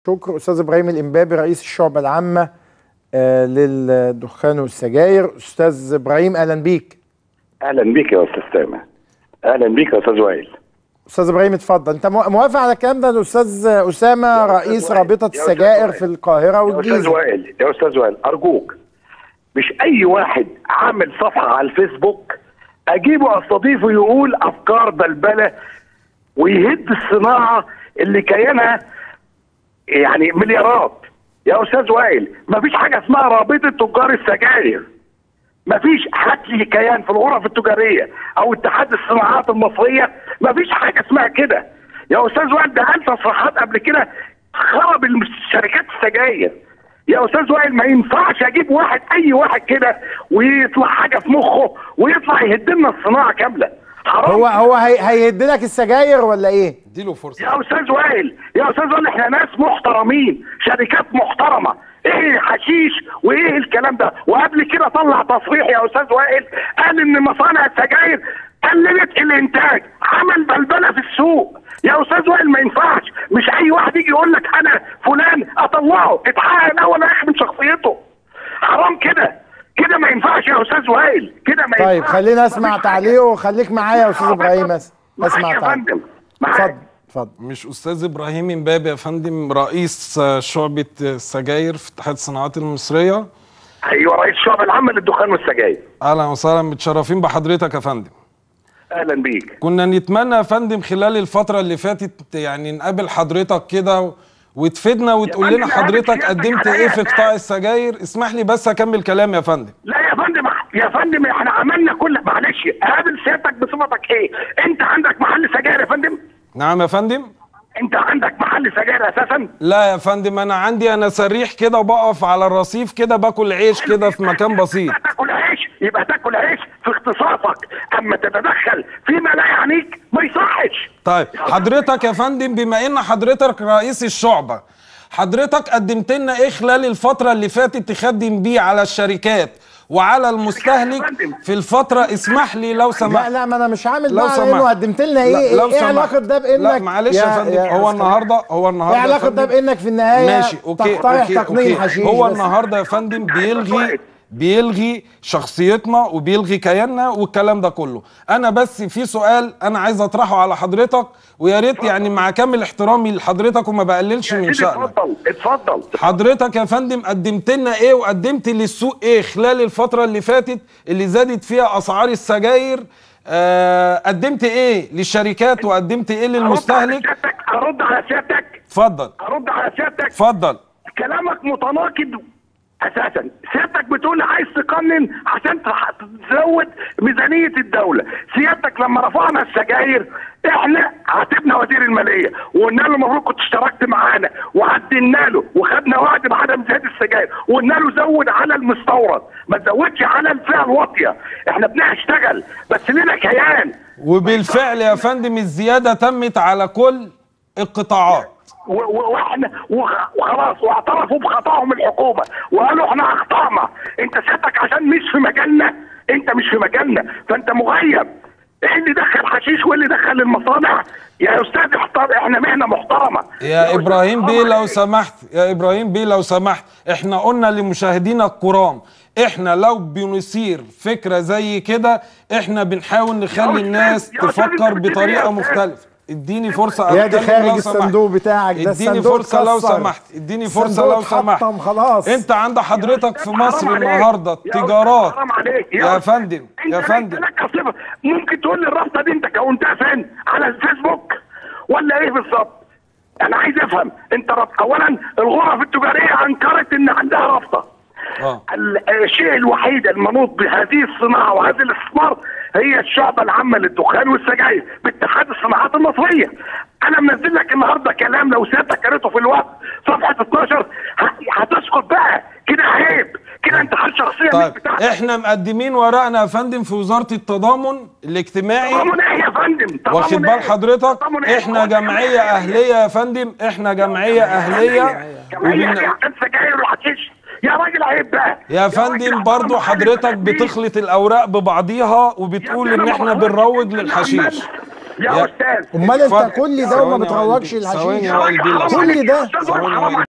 شكر استاذ ابراهيم الامبابي رئيس الشعبه العامه آه، للدخان والسجاير استاذ ابراهيم اهلا بيك اهلا بيك يا استاذ سامح اهلا بيك يا استاذ وائل استاذ ابراهيم اتفضل انت مو- موافق على الكلام ده الاستاذ اسامه رئيس وائل. رابطه يا أستاذ السجائر وائل. في القاهره يا استاذ والجيزه وائل يا استاذ وائل ارجوك مش اي واحد عامل صفحه على الفيسبوك اجيبه استضيفه يقول افكار بلبله ويهد الصناعه اللي كيانها يعني مليارات يا استاذ وائل مفيش حاجه اسمها رابطه تجار السجاير مفيش هات لي كيان في الغرف التجاريه او اتحاد الصناعات المصريه مفيش حاجه اسمها كده يا استاذ وائل ده قال تصريحات قبل كده خرب شركات السجاير يا استاذ وائل ما ينفعش اجيب واحد اي واحد كده ويطلع حاجه في مخه ويطلع يهد لنا الصناعه كامله حرام هو هو هي هيهد لك السجاير ولا ايه اديله فرصه يا استاذ وائل يا استاذ وائل احنا ناس محترمين شركات محترمه ايه حشيش وايه الكلام ده وقبل كده طلع تصريح يا استاذ وائل قال ان مصانع السجاير قللت الانتاج عمل بلبله في السوق يا استاذ وائل ما ينفعش مش اي واحد يجي يقول لك انا فلان اطلعه اتحقق الاول يا اخي من شخصيته حرام كده كده ما ينفعش يا استاذ وائل كده ما طيب ينفعش خلينا اسمع مفيش حاجة. تعليقه وخليك معايا يا استاذ ابراهيم أس- معاك اسمع يا تعليقه فندم معاك. اتفضل اتفضل مش استاذ ابراهيم امبابي يا فندم رئيس شعبه السجاير في اتحاد الصناعات المصريه ايوه رئيس الشعب العامه للدخان والسجاير اهلا وسهلا متشرفين بحضرتك يا فندم اهلا بيك كنا نتمنى يا فندم خلال الفتره اللي فاتت يعني نقابل حضرتك كده و- وتفيدنا وتقول فندم، لنا أنا حضرتك سيادتك قدمت عليا ايه في حاجة. قطاع السجاير اسمح لي بس اكمل كلام يا فندم لا يا فندم يا فندم احنا عملنا كل معلش قابل سيادتك بصفتك ايه؟ انت عندك محل سجاير يا فندم؟ نعم يا فندم انت عندك محل سجاير اساسا؟ لا يا فندم انا عندي انا سريح كده وبقف على الرصيف كده باكل عيش كده في مكان بسيط يبقى تاكل عيش يبقى تاكل عيش في اختصاصك اما تتدخل فيما لا يعنيك ما يصحش طيب حضرتك يا فندم بما ان حضرتك رئيس الشعبة حضرتك قدمت لنا ايه خلال الفترة اللي فاتت تخدم بيه على الشركات وعلى المستهلك في الفترة اسمح لي لو لا سمحت لا ما انا مش عامل لو بقى على سمحت. انه قدمت لنا لا، ايه لو ايه سمحت. علاقه ده بانك لا معلش يا فندم هو أستاذ النهارده هو النهارده ايه يا علاقه ده فندم- بانك في النهايه ماشي اوكي تقترح اوكي تقنين اوكي حشيش هو بس. النهارده يا فندم بيلغي بيلغي شخصيتنا وبيلغي كياننا والكلام ده كله انا بس في سؤال انا عايز اطرحه على حضرتك ويا ريت يعني مع كامل احترامي لحضرتك وما بقللش من سيدي شأنك اتفضل اتفضل حضرتك يا فندم قدمت لنا ايه وقدمت للسوق ايه خلال الفترة اللي فاتت اللي زادت فيها اسعار السجاير آه قدمت ايه للشركات وقدمت ايه ارد على للمستهلك سيادتك ارد على سيادتك اتفضل ارد على سيادتك اتفضل كلامك متناقض اساسا سيادتك بتقول عايز تقنن عشان تح- تزود ميزانيه الدوله سيادتك لما رفعنا السجاير احنا عاتبنا وزير الماليه وقلنا له المفروض كنت اشتركت معانا وعدلنا له وخدنا وعد بعدم زياده السجاير وقلنا له زود على المستورد ما تزودش على الفئه الواطيه احنا بنشتغل بس لنا كيان وبالفعل يا فندم الزيادة تمت على كل القطاعات و- و- واحنا وخ- وخلاص واعترفوا بخطاهم الحكومه وقالوا احنا اخطانا انت سيادتك عشان مش في مجالنا انت مش في مجالنا فانت مغيب ايه اللي دخل حشيش واللي دخل المصانع يا استاذ احتر... احنا مهنه محترمه يا أستاذ ابراهيم بيه حرام لو عليك. سمحت يا ابراهيم بيه لو سمحت احنا قلنا لمشاهدينا الكرام احنا لو بنثير فكره زي كده احنا بنحاول يا نخلي أستاذ- الناس يا أستاذ تفكر أنت بتقول إيه بطريقه يا أستاذ؟ مختلفه اديني فرصه يا دي أتكلم خارج لو سمحت. الصندوق بتاعك ده اديني الصندوق فرصه لو اتكسر. سمحت اديني فرصه الصندوق لو سمحت اتحطم خلاص انت عند حضرتك في حرام مصر عليك. النهارده يا أستاذ تجارات حرام عليك. يا أستاذ. فندم انت يا لك- فندم لك صفة. ممكن تقول لي الرابطه دي انت كونتها فين على الفيسبوك ولا ايه بالظبط انا عايز افهم انت رب... اولا الغرف التجاريه انكرت ان عندها رابطه اه ال- الشيء الوحيد المنوط بهذه الصناعه وهذه الاستثمار هي الشعبه العامه للدخان والسجاير باتحاد الصناعات المصريه. انا منزل لك النهارده كلام لو سيادتك قريته في الوقت صفحه 12 ه- هتسكت بقى كده عيب كده انتحال شخصيه مش طيب بتاعتك. احنا مقدمين ورقنا يا فندم في وزاره التضامن الاجتماعي تضامن ايه يا فندم؟ تضامن واخد بال إيه؟ حضرتك تضامن إيه؟ احنا جمعيه اهليه يا فندم احنا جمعيه اهليه جمعيه وبن... عشان سجاير وحشيش يا راجل عيب بقى يا فندم برضو حضرتك بتخلط الاوراق ببعضيها وبتقول ان احنا بنروج للحشيش يا يا- استاذ امال اتفضل. انت كل ده وما ثواني يا بتروجش قلبي. ثواني الحشيش يا قلبي لو كل ده أستاذ ثواني يا حرام قلبي.